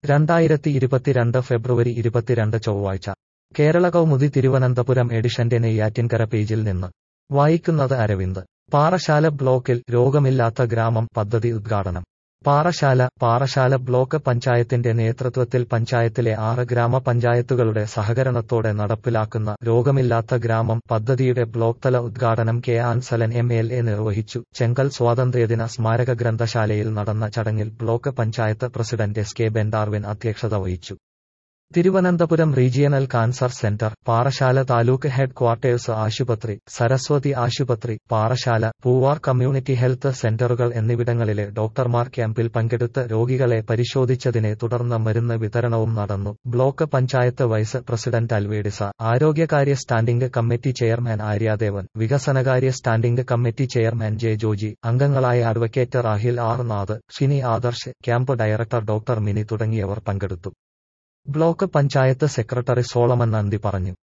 രണ്ടായിരത്തി ഇരുപത്തിരണ്ട് ഫെബ്രുവരി ഇരുപത്തിരണ്ട് ചൊവ്വാഴ്ച കേരള കൗമുദി തിരുവനന്തപുരം എഡിഷന്റെ നെയ്യാറ്റിൻകര പേജിൽ നിന്ന് വായിക്കുന്നത് അരവിന്ദ് പാറശാല ബ്ലോക്കിൽ രോഗമില്ലാത്ത ഗ്രാമം പദ്ധതി ഉദ്ഘാടനം പാറശാല പാറശാല ബ്ലോക്ക് പഞ്ചായത്തിന്റെ നേതൃത്വത്തിൽ പഞ്ചായത്തിലെ ആറ് ഗ്രാമപഞ്ചായത്തുകളുടെ സഹകരണത്തോടെ നടപ്പിലാക്കുന്ന രോഗമില്ലാത്ത ഗ്രാമം പദ്ധതിയുടെ ബ്ലോക്ക് തല ഉദ്ഘാടനം K Ansalan M L A നിർവഹിച്ചു ചെങ്കൽ സ്വാതന്ത്ര്യദിന സ്മാരക ഗ്രന്ഥശാലയിൽ നടന്ന ചടങ്ങിൽ block panchayat president S K Ben Darwin അധ്യക്ഷത വഹിച്ചു Thiruvananthapuram regional cancer centre Parassala taluk headquarters ആശുപത്രി സരസ്വതി ആശുപത്രി പാറശാല പൂവാർ കമ്മ്യൂണിറ്റി ഹെൽത്ത് സെന്ററുകൾ എന്നിവിടങ്ങളിലെ ഡോക്ടർമാർ ക്യാമ്പിൽ പങ്കെടുത്ത് രോഗികളെ പരിശോധിച്ചതിനെ തുടർന്ന് മരുന്ന് വിതരണവും നടന്നു block panchayat vice president Alvedisa ആരോഗ്യകാര്യ സ്റ്റാൻഡിംഗ് കമ്മിറ്റി ചെയർമാൻ ആര്യാദേവൻ വികസനകാര്യ standing committee chairman J Joji അംഗങ്ങളായ advocate Rahil R Nath Shini Adarsh camp director doctor Mini തുടങ്ങിയവർ പങ്കെടുത്തു ബ്ലോക്ക് പഞ്ചായത്ത് സെക്രട്ടറി സോളമൻ നന്ദി പറഞ്ഞു